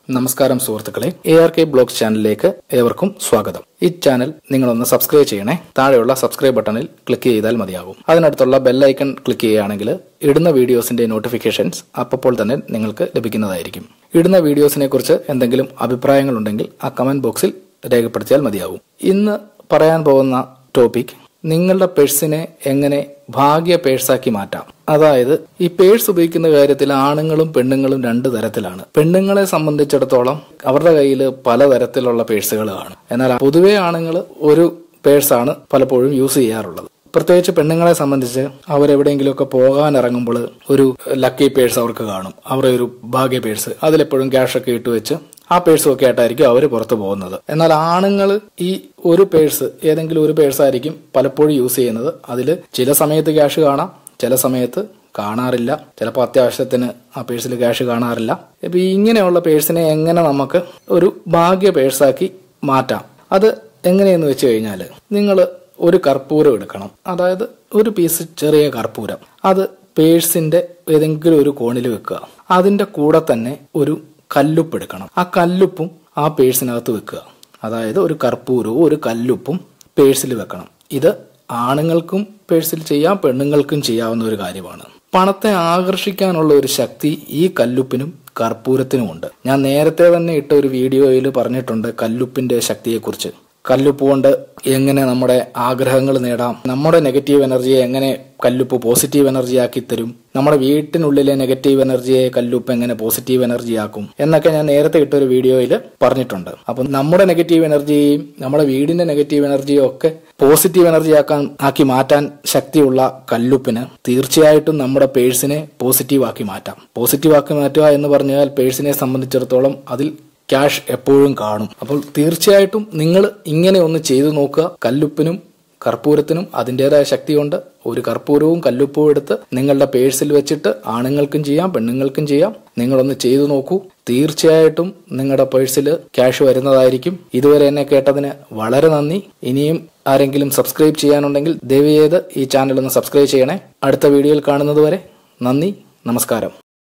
നമസ്കാരം സുഹൃത്തുക്കളെ A R K blogs ചാനലിലേക്ക് ഏവർക്കും സ്വാഗതം ഈ ചാനൽ നിങ്ങളൊന്ന് സബ്സ്ക്രൈബ് ചെയ്യണേ താഴെയുള്ള സബ്സ്ക്രൈബ് ബട്ടണിൽ ക്ലിക്ക് ചെയ്താൽ മതിയാകും അതിനടുത്തുള്ള ബെല്ലൈക്കൺ ക്ലിക്ക് ചെയ്യുകയാണെങ്കിൽ ഇടുന്ന വീഡിയോസിന്റെ നോട്ടിഫിക്കേഷൻസ് അപ്പോൾ തന്നെ നിങ്ങൾക്ക് ലഭിക്കുന്നതായിരിക്കും ഇടുന്ന വീഡിയോസിനെ കുറിച്ച് എന്തെങ്കിലും അഭിപ്രായങ്ങളുണ്ടെങ്കിൽ ആ കമന്റ് ബോക്സിൽ രേഖപ്പെടുത്തിയാൽ മതിയാകും ഇന്ന് പറയാൻ പോകുന്ന ടോപ്പിക് നിങ്ങളുടെ പേഴ്സിനെ എങ്ങനെ ഭാഗ്യ പേഴ്സാക്കി മാറ്റാം അതായത് ഈ പേഴ്സ് ഉപയോഗിക്കുന്ന കാര്യത്തിൽ ആണുങ്ങളും പെണ്ണുങ്ങളും രണ്ട് തരത്തിലാണ് പെണ്ണുങ്ങളെ സംബന്ധിച്ചിടത്തോളം അവരുടെ കയ്യിൽ പലതരത്തിലുള്ള പേഴ്സുകൾ കാണും എന്നാൽ പൊതുവെ ആണുങ്ങൾ ഒരു പേഴ്സാണ് പലപ്പോഴും യൂസ് ചെയ്യാറുള്ളത് പ്രത്യേകിച്ച് പെണ്ണുങ്ങളെ സംബന്ധിച്ച് അവരെവിടെയെങ്കിലുമൊക്കെ പോകാൻ ഇറങ്ങുമ്പോൾ ഒരു ലക്കി പേഴ്സ് അവർക്ക് കാണും അവരുടെ ഒരു ഭാഗ്യ പേഴ്സ് അതിലെപ്പോഴും ക്യാഷൊക്കെ ഇട്ട് വെച്ച് ആ പേഴ്സും ഒക്കെ ആയിട്ടായിരിക്കും അവർ പുറത്തു പോകുന്നത് എന്നാൽ ആണുങ്ങൾ ഈ ഒരു പേഴ്സ് ഏതെങ്കിലും ഒരു പേഴ്സ് ആയിരിക്കും പലപ്പോഴും യൂസ് ചെയ്യുന്നത് അതിൽ ചില സമയത്ത് ക്യാഷ് കാണാം ചില സമയത്ത് കാണാറില്ല ചിലപ്പോൾ അത്യാവശ്യത്തിന് ആ പേഴ്സിൽ ക്യാഷ് കാണാറില്ല ഇപ്പൊ ഇങ്ങനെയുള്ള പേഴ്സിനെ എങ്ങനെ നമുക്ക് ഒരു ഭാഗ്യ പേഴ്സാക്കി മാറ്റാം അത് എങ്ങനെയെന്ന് വെച്ച് കഴിഞ്ഞാൽ നിങ്ങൾ ഒരു കർപ്പൂരം എടുക്കണം അതായത് ഒരു പീസ് ചെറിയ കർപ്പൂരം അത് പേഴ്സിന്റെ ഏതെങ്കിലും ഒരു കോണിൽ വെക്കുക അതിന്റെ കൂടെ തന്നെ ഒരു കല്ലുപ്പ് എടുക്കണം ആ കല്ലുപ്പും ആ പേഴ്സിനകത്ത് വെക്കുക അതായത് ഒരു കർപ്പൂരവും ഒരു കല്ലുപ്പും പേഴ്സിൽ വെക്കണം ഇത് ആണുങ്ങൾക്കും പേഴ്സിൽ ചെയ്യാം പെണ്ണുങ്ങൾക്കും ചെയ്യാവുന്ന ഒരു കാര്യമാണ് പണത്തെ ആകർഷിക്കാനുള്ള ഒരു ശക്തി ഈ കല്ലുപ്പിനും കർപ്പൂരത്തിനുമുണ്ട് ഞാൻ നേരത്തെ തന്നെ ഇട്ട ഒരു വീഡിയോയിൽ പറഞ്ഞിട്ടുണ്ട് കല്ലുപ്പിന്റെ ശക്തിയെക്കുറിച്ച് കല്ലുപ്പ് കൊണ്ട് എങ്ങനെ നമ്മുടെ ആഗ്രഹങ്ങൾ നേടാം നമ്മുടെ നെഗറ്റീവ് എനർജിയെ എങ്ങനെ കല്ലുപ്പ് പോസിറ്റീവ് എനർജി ആക്കി തരും നമ്മുടെ വീട്ടിനുള്ളിലെ നെഗറ്റീവ് എനർജിയെ കല്ലുപ്പ് എങ്ങനെ പോസിറ്റീവ് എനർജി ആക്കും എന്നൊക്കെ ഞാൻ നേരത്തെ ഇട്ട ഒരു വീഡിയോയിൽ പറഞ്ഞിട്ടുണ്ട് അപ്പം നമ്മുടെ നെഗറ്റീവ് എനർജിയെയും നമ്മുടെ വീടിന്റെ നെഗറ്റീവ് എനർജിയും ഒക്കെ പോസിറ്റീവ് എനർജി ആക്കാൻ ആക്കി മാറ്റാൻ ശക്തിയുള്ള കല്ലുപ്പിന് തീർച്ചയായിട്ടും നമ്മുടെ പേഴ്സിനെ പോസിറ്റീവ് ആക്കി മാറ്റാം പോസിറ്റീവ് ആക്കി മാറ്റുക എന്ന് പറഞ്ഞാൽ പേഴ്സിനെ സംബന്ധിച്ചിടത്തോളം അതിൽ ക്യാഷ് എപ്പോഴും കാണും അപ്പോൾ തീർച്ചയായിട്ടും നിങ്ങൾ ഇങ്ങനെ ഒന്ന് ചെയ്തു നോക്കുക കല്ലുപ്പിനും കർപ്പൂരത്തിനും അതിൻ്റെതായ ശക്തിയുണ്ട് ഒരു കർപ്പൂരവും കല്ലുപ്പും എടുത്ത് നിങ്ങളുടെ പേഴ്സിൽ വെച്ചിട്ട് ആണുങ്ങൾക്കും ചെയ്യാം പെണ്ണുങ്ങൾക്കും ചെയ്യാം നിങ്ങളൊന്ന് ചെയ്തു നോക്കൂ തീർച്ചയായിട്ടും നിങ്ങളുടെ പേഴ്സിൽ ക്യാഷ് വരുന്നതായിരിക്കും ഇതുവരെ എന്നെ കേട്ടതിന് വളരെ നന്ദി ഇനിയും ആരെങ്കിലും സബ്സ്ക്രൈബ് ചെയ്യാനുണ്ടെങ്കിൽ ദയവ് ചെയ്ത് ഈ ചാനൽ ഒന്ന് സബ്സ്ക്രൈബ് ചെയ്യണേ അടുത്ത വീഡിയോയിൽ കാണുന്നത് വരെ നന്ദി നമസ്കാരം